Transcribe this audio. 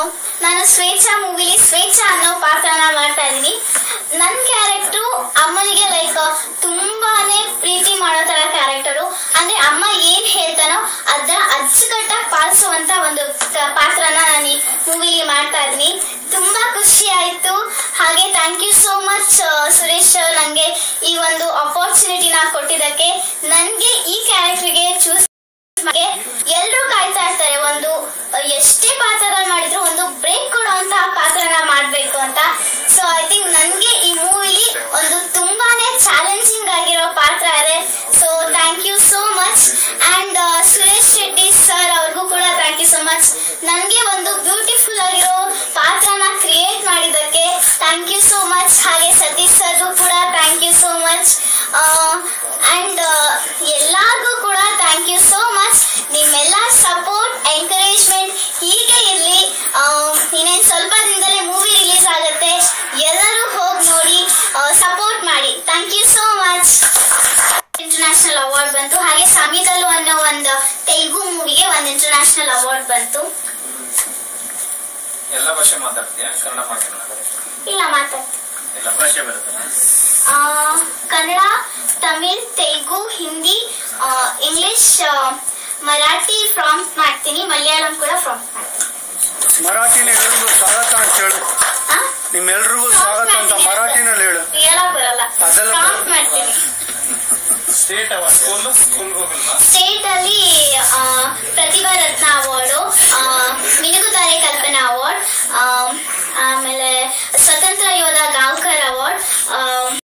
ನಾನು ಸ್ವೇಚ್ಛಾ ಮೂವಿಲಿ ಸ್ವೇಚ್ಛಾ ಅನ್ನೋ ಪಾತ್ರನ ಮಾಡ್ತಾ ಇದ್ದೀನಿ ನನ್ನ ಕ್ಯಾರೆಕ್ಟ್ರು ಅಮ್ಮನಿಗೆ ಲೈಕ್ ತುಂಬಾನೇ ಪ್ರೀತಿ ಮಾಡೋ ತರ ಕ್ಯಾರೆಕ್ಟರು ಅಂದ್ರೆ ಅಮ್ಮ ಏನ್ ಹೇಳ್ತಾನೋ ಅದನ್ನ ಅಚ್ಚುಕಟ್ಟಾಗಿ ಪಾಲಿಸುವಂತ ಒಂದು ಕ- ಪಾತ್ರನ ನಾನು ಈ ಮೂವಿಲಿ ಮಾಡ್ತಾ ಇದ್ದೀನಿ ತುಂಬಾ ಖುಷಿ ಆಯ್ತು ಹಾಗೆ thank you so much Suresh ನನಗೆ ಈ ಒಂದು ಅಪಾರ್ಚುನಿಟಿನ ಕೊಟ್ಟಿದ್ದಕ್ಕೆ ನನಗೆ ಈ ಕ್ಯಾರೆಕ್ಟರ್ಗೆ ಚೂಸ್ ಎಲ್ಲರೂ ಕಾಯ್ತಾ ಇರ್ತಾರೆ ಒಂದು ಅಹ್, ಎಷ್ಟೇ ಪಾತ್ರಗಳು ಮಾಡಿದ್ರು ಒಂದು ಬ್ರೇಕ್ ಕೊಡುವಂತ ಪಾತ್ರನ ಮಾಡ್ಬೇಕು ಅಂತ ಸೊ ಐ ಥಿಂಕ್ ನನ್ಗೆ ಈ ಮೂವಿಲಿ ಒಂದು ತುಂಬಾನೇ ಚಾಲೆಂಜಿಂಗ್ ಆಗಿರೋ ಪಾತ್ರ ಇದೆ so thank you so much and Suresh Shetty sir ಅವ್ರಿಗೂ ಕೂಡ ಥ್ಯಾಂಕ್ ಯು ಸೋ ಮಚ್ ನನಗೆ ಒಂದು ಬ್ಯೂಟಿಫುಲ್ ಆಗಿರೋ ಪಾತ್ರನ ಕ್ರಿಯೇಟ್ ಮಾಡಿದ್ದಕ್ಕೆ ಥ್ಯಾಂಕ್ ಯು ಸೋ ಮಚ್ ಹಾಗೆ ಸತೀಶ್ ಸರ್ಗೂ ಕೂಡ thank you so much and ಎಲ್ಲರಿಗೂ ಕೂಡ ಥ್ಯಾಂಕ್ ಯು ಸೋ ಮಚ್ ನಿಮ್ಮೆಲ್ಲ ಸಪೋರ್ಟ್ ಎಂಕರೇಜ್ಮೆಂಟ್ ಹೀಗೆ ಇರಲಿ ಇನ್ನೇನು ಸ್ವಲ್ಪ ದಿನದಲ್ಲೇ ಮೂವಿ ರಿಲೀಸ್ ಆಗುತ್ತೆ ಎಲ್ಲರೂ ಹೋಗಿ ನೋಡಿ ಸಪೋರ್ಟ್ ಮಾಡಿ thank you so much international award ಬಂತು ಹಾಗೆ ಸಮಿತಲು ಅನ್ನೋ ಒಂದು ತೆಲುಗು ಮೂವಿಗೆ ಒಂದು ಇಂಟರ್ನ್ಯಾಷನಲ್ ಅವಾರ್ಡ್ ಬಂತು ಎಲ್ಲ ಭಾಷೆ ಮಾತಾಡ್ತೀಯಾ ಕನ್ನಡ ಮಾತಾಡೋಣ ಇಲ್ಲ ಮಾತಾಡ್ತೀನಿ ಎಲ್ಲ ಭಾಷೆ ಬರುತ್ತೆ ಆ, ಕನ್ನಡ ತಮಿಳ್ ತೆಲುಗು ಹಿಂದಿ ಆ, ಇಂಗ್ಲಿಷ್ ಆ, ಮರಾಠಿ ಪ್ರಾಂಪ್ಟ್ ಮಾಡ್ತೀನಿ ಮಲಯಾಳಂ ಕೂಡ ಪ್ರಾಂಪ್ಟ್ ಮಾಡ್ತೀನಿ ಮರಾಠಿನ ಎಲ್ರಿಗೂ ಸ್ವಾಗತ ಅಂತ ಹೇಳು ಆ? ನಿಮ್ಮೆಲ್ರಿಗೂ ಸ್ವಾಗತ ಅಂತ ಮರಾಠಿನಲ್ಲಿ ಹೇಳು ಹೇಳಕ್ ಬರಲ್ಲ ಅದೆಲ್ಲ ಪ್ರಾಂಪ್ಟ್ ಮಾಡ್ತೀನಿ ಸ್ಟೇಟ್ ಅವ ಸ್ಕೂಲ್ ಸ್ಕೂಲ್ಗೆ ಹೋಗಿಲ್ವಾ ಸ್ಟೇಟ್ ಅಲ್ಲಿ ಆ, ಪ್ರತಿಭಾ ರತ್ನ ಅವಾರ್ಡು ಮಿನುಗುತಾರೆ ಕಲ್ಪನಾ ಅವಾರ್ಡ್ ಆಮೇಲೆ